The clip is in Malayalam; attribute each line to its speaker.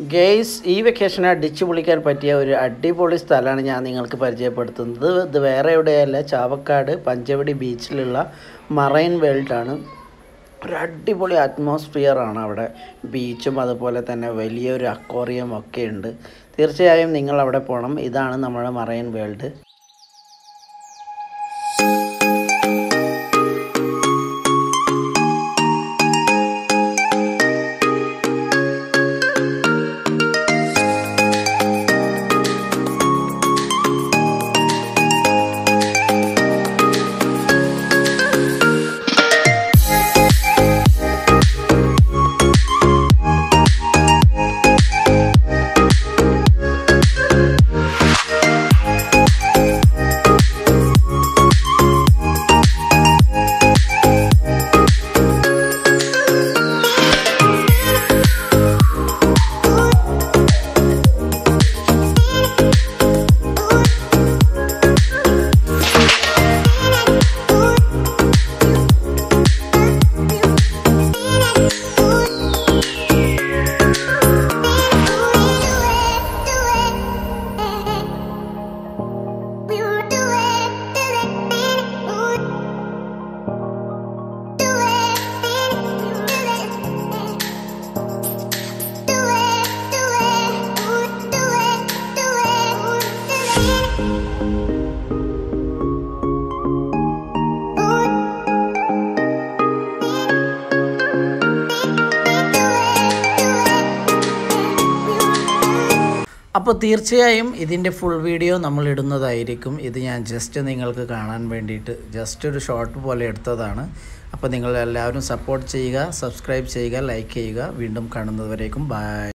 Speaker 1: ഗെയ്സ് ഈ വെക്കേഷനെ അടിച്ചു പൊളിക്കാൻ പറ്റിയ ഒരു അടിപൊളി സ്ഥലമാണ് ഞാൻ നിങ്ങൾക്ക് പരിചയപ്പെടുത്തുന്നത് ഇത് വേറെ എവിടെയല്ല ചാവക്കാട് പഞ്ചവടി ബീച്ചിലുള്ള മറൈൻ വേൾഡാണ് ഒരു അടിപൊളി അറ്റ്മോസ്ഫിയർ ആണ് അവിടെ ബീച്ചും അതുപോലെ തന്നെ വലിയൊരു അക്വേറിയം ഒക്കെ ഉണ്ട് തീർച്ചയായും നിങ്ങൾ അവിടെ പോകണം ഇതാണ് നമ്മുടെ മറൈൻ വേൾഡ് അപ്പോൾ തീർച്ചയായും ഇതിൻ്റെ ഫുൾ വീഡിയോ നമ്മൾ ഇടുന്നതായിരിക്കും ഇത് ഞാൻ ജസ്റ്റ് നിങ്ങൾക്ക് കാണാൻ വേണ്ടിയിട്ട് ജസ്റ്റ് ഒരു ഷോർട്ട് പോലെ എടുത്തതാണ് അപ്പോൾ നിങ്ങൾ എല്ലാവരും സപ്പോർട്ട് ചെയ്യുക സബ്സ്ക്രൈബ് ചെയ്യുക ലൈക്ക് ചെയ്യുക വീണ്ടും കാണുന്നതുവരേക്കും ബൈ